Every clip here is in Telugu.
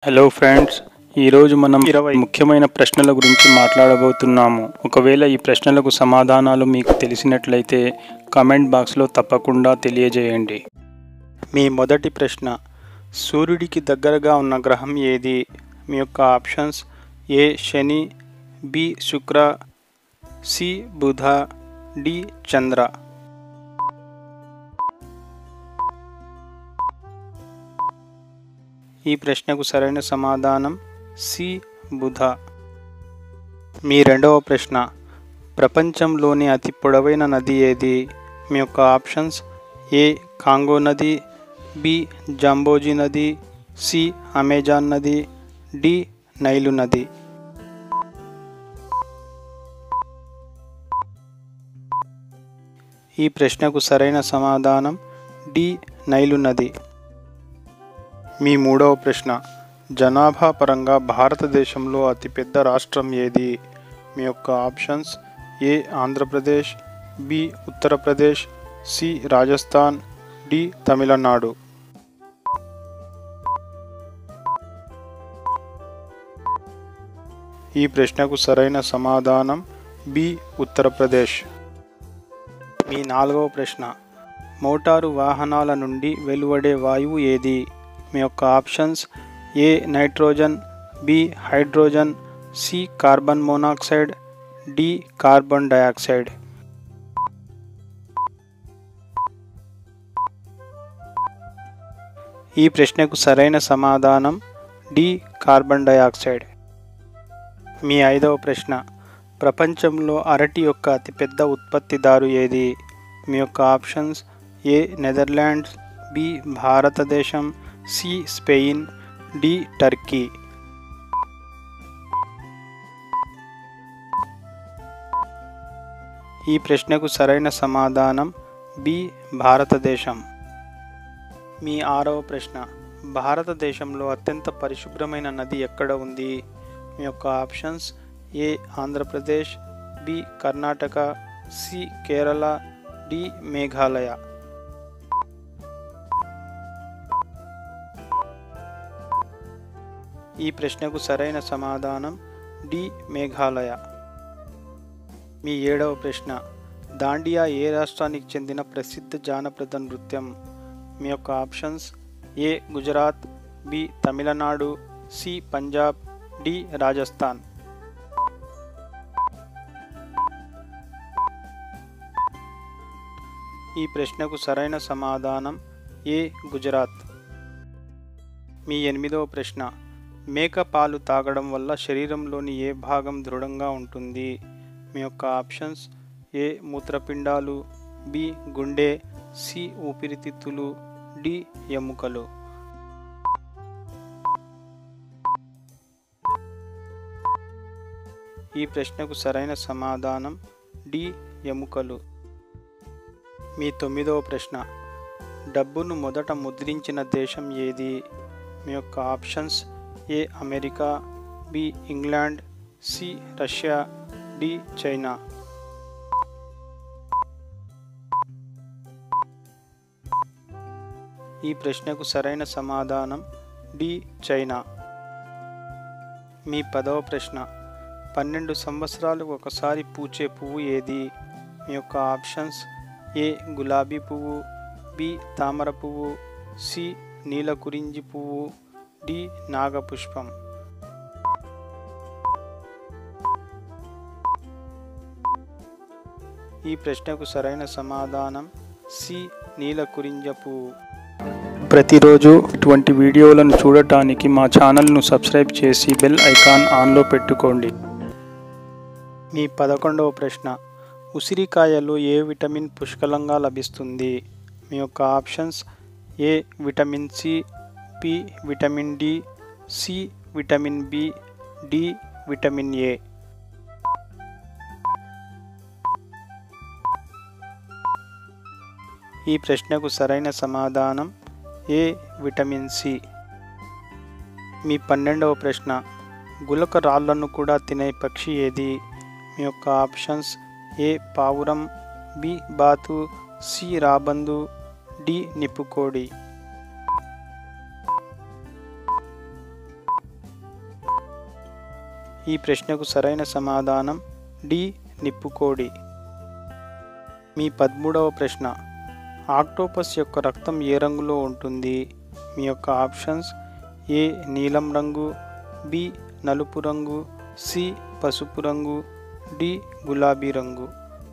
హలో ఫ్రెండ్స్ ఈరోజు మనం ఇరవై ముఖ్యమైన ప్రశ్నల గురించి మాట్లాడబోతున్నాము ఒకవేళ ఈ ప్రశ్నలకు సమాధానాలు మీకు తెలిసినట్లయితే కామెంట్ బాక్స్లో తప్పకుండా తెలియజేయండి మీ మొదటి ప్రశ్న సూర్యుడికి దగ్గరగా ఉన్న గ్రహం ఏది మీ యొక్క options A Shani B Shukra C Budha D Chandra ఈ ప్రశ్నకు సరైన సమాధానం సి బుధ మీ రెండవ ప్రశ్న ప్రపంచంలోని అతి పొడవైన నది ఏది మీ యొక్క ఆప్షన్స్ ఏ కాంగో నది బి జాంబోజీ నది సి అమెజాన్ నది డి నైలు నది ఈ ప్రశ్నకు సరైన సమాధానం డి నైలు నది మీ మూడవ ప్రశ్న జనాభా పరంగా భారతదేశంలో అతిపెద్ద రాష్ట్రం ఏది మీ యొక్క ఆప్షన్స్ ఏ Andhra Pradesh B Uttar Pradesh C Rajasthan D Tamil Nadu ఈ ప్రశ్నకు సరైన సమాధానం బి ఉత్తరప్రదేశ్ మీ నాలుగవ ప్రశ్న మోటారు వాహనాల నుండి వెలువడే వాయువు ఏది మీ యొక్క options A nitrogen B hydrogen C carbon monoxide D carbon dioxide ఈ ప్రశ్నకు సరైన సమాధానం డి కార్బన్ డయాక్సైడ్ మీ ఐదవ ప్రశ్న ప్రపంచంలో అరటి యొక్క అతిపెద్ద ఉత్పత్తిదారు ఏది మీ యొక్క ఆప్షన్స్ ఏ నెదర్లాండ్స్ బి భారతదేశం సి స్పెయిన్ డి టర్కీ ఈ ప్రశ్నకు సరైన సమాధానం బి భారతదేశం మీ ఆరవ ప్రశ్న భారతదేశంలో అత్యంత పరిశుభ్రమైన నది ఎక్కడ ఉంది మీ యొక్క ఆప్షన్స్ ఏ Andhra Pradesh B Karnataka C Kerala D Meghalaya ఈ ప్రశ్నకు సరైన సమాధానం డి మేఘాలయ మీ ఏడవ ప్రశ్న దాండియా ఏ రాష్ట్రానికి చెందిన ప్రసిద్ధ జానపద నృత్యం మీ యొక్క ఆప్షన్స్ ఏ Gujarat B Tamil Nadu C Punjab D Rajasthan ఈ ప్రశ్నకు సరైన సమాధానం ఏ గుజరాత్ మీ ఎనిమిదవ ప్రశ్న మేక పాలు తాగడం వల్ల శరీరంలోని ఏ భాగం దృఢంగా ఉంటుంది మీ యొక్క ఆప్షన్స్ ఏ మూత్రపిండాలు బి గుండె సి ఊపిరితిత్తులు డి ఎముకలు ఈ ప్రశ్నకు సరైన సమాధానం డి ఎముకలు మీ తొమ్మిదవ ప్రశ్న డబ్బును మొదట ముద్రించిన దేశం ఏది మీ యొక్క options A America B England C Russia D China ఈ ప్రశ్నకు సరైన సమాధానం డి చైనా మీ పదవ ప్రశ్న పన్నెండు సంవత్సరాలు ఒకసారి పూచే పువ్వు ఏది మీ యొక్క ఆప్షన్స్ ఏ గులాబీ పువ్వు బి తామర పువ్వు సి నీలకురింజి పువ్వు డి నాగపుష్పం ఈ ప్రశ్నకు సరైన సమాధానం సి నీలకురింజ పువ్వు ప్రతిరోజు ఇటువంటి వీడియోలను చూడటానికి మా ఛానల్ను సబ్స్క్రైబ్ చేసి బెల్ ఐకాన్ ఆన్లో పెట్టుకోండి మీ పదకొండవ ప్రశ్న ఉసిరికాయలో ఏ విటమిన్ పుష్కలంగా లభిస్తుంది మీ యొక్క options A vitamin C B vitamin D C vitamin B D vitamin A ఈ ప్రశ్నకు సరైన సమాధానం ఏ విటమిన్ సి మీ పన్నెండవ ప్రశ్న గులక రాళ్లను కూడా తినే పక్షి ఏది మీ యొక్క ఆప్షన్స్ ఏ పావురం బి బాతు సి రాబందు డి నిప్పుకోడి ఈ ప్రశ్నకు సరైన సమాధానం డి నిప్పుకోడి మీ పదమూడవ ప్రశ్న ఆక్టోపస్ యొక్క రక్తం ఏ రంగులో ఉంటుంది మీ యొక్క ఆప్షన్స్ ఏ నీలం రంగు బి నలుపు రంగు సి పసుపు రంగు డి గులాబీ రంగు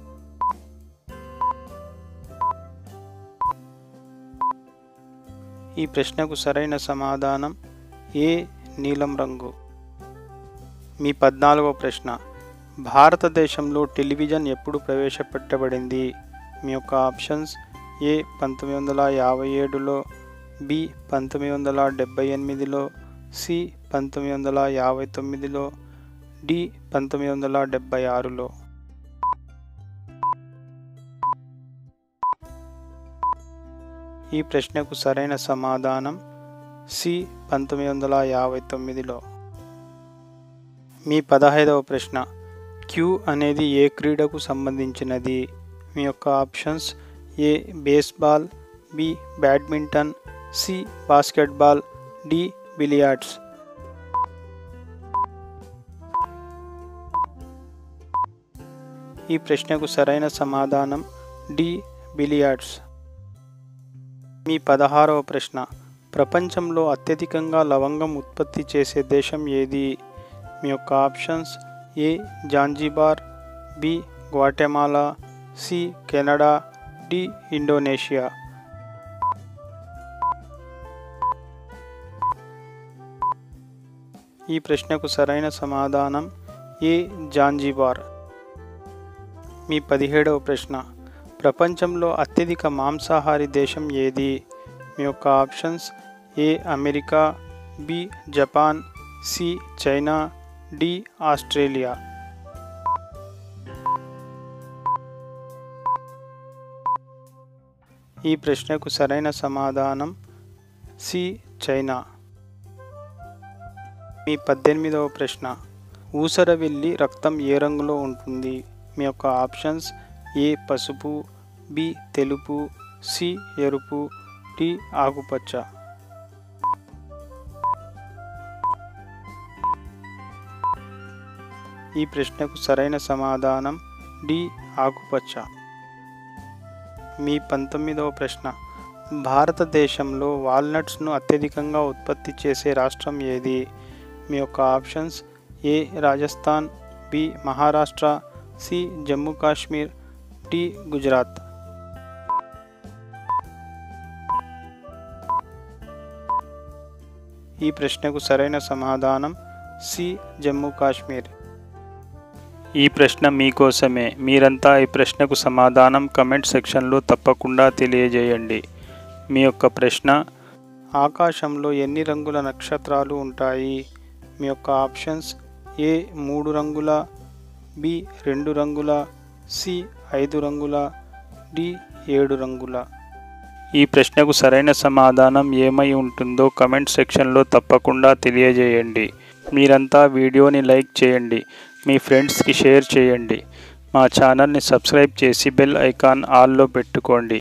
ఈ ప్రశ్నకు సరైన సమాధానం ఏ నీలం రంగు మీ పద్నాలుగవ ప్రశ్న భారతదేశంలో టెలివిజన్ ఎప్పుడు ప్రవేశపెట్టబడింది మీ యొక్క ఆప్షన్స్ ఏ పంతొమ్మిది వందల యాభై ఏడులో బి పంతొమ్మిది వందల డెబ్భై ఎనిమిదిలో సి పంతొమ్మిది వందల యాభై తొమ్మిదిలో డి పంతొమ్మిది వందల డెబ్భై ఆరులో ఈ ప్రశ్నకు సరైన సమాధానం సి పంతొమ్మిది వందల యాభై తొమ్మిదిలో మీ పదహైదవ ప్రశ్న క్యూ అనేది ఏ క్రీడకు సంబంధించినది మీ యొక్క options A baseball B badminton C basketball D billiards ఈ ప్రశ్నకు సరైన సమాధానం డి బిలియార్డ్స్ మీ పదహారవ ప్రశ్న ప్రపంచంలో అత్యధికంగా లవంగం ఉత్పత్తి చేసే దేశం ఏది మీ యొక్క options A Zanzibar B Guatemala C Canada D Indonesia ఈ ప్రశ్నకు సరైన సమాధానం ఏ జాంజిబార్ మీ పదిహేడవ ప్రశ్న ప్రపంచంలో అత్యధిక మాంసాహారి దేశం ఏది మీ యొక్క options A America B Japan C China D Australia ఈ ప్రశ్నకు సరైన సమాధానం సి చైనా మీ పద్దెనిమిదవ ప్రశ్న ఊసరవెల్లి రక్తం ఏ రంగులో ఉంటుంది మీ యొక్క ఆప్షన్స్ ఏ పసుపు బి తెలుపు సి ఎరుపు డి ఆకుపచ్చ ఈ ప్రశ్నకు సరైన సమాధానం డి ఆకుపచ్చ మీ పంతొమ్మిదవ ప్రశ్న భారతదేశంలో వాల్నట్స్ను అత్యధికంగా ఉత్పత్తి చేసే రాష్ట్రం ఏది మీ యొక్క options A Rajasthan B Maharashtra C Jammu Kashmir D Gujarat ఈ ప్రశ్నకు సరైన సమాధానం సి జమ్మూ కాశ్మీర్ ఈ ప్రశ్న మీకోసమే మీరంతా ఈ ప్రశ్నకు సమాధానం కమెంట్ సెక్షన్లో తప్పకుండా తెలియజేయండి మీ యొక్క ప్రశ్న ఆకాశంలో ఎన్ని రంగుల నక్షత్రాలు ఉంటాయి మీ యొక్క ఆప్షన్స్ ఏ మూడు రంగుల బి రెండు రంగుల సి ఐదు రంగుల డి ఏడు రంగుల ఈ ప్రశ్నకు సరైన సమాధానం ఏమై ఉంటుందో కమెంట్ సెక్షన్లో తప్పకుండా తెలియజేయండి మీరంతా వీడియోని లైక్ చేయండి మీ ఫ్రెండ్స్కి షేర్ చేయండి మా ఛానల్ని సబ్స్క్రైబ్ చేసి బెల్ ఐకాన్ ఆల్లో పెట్టుకోండి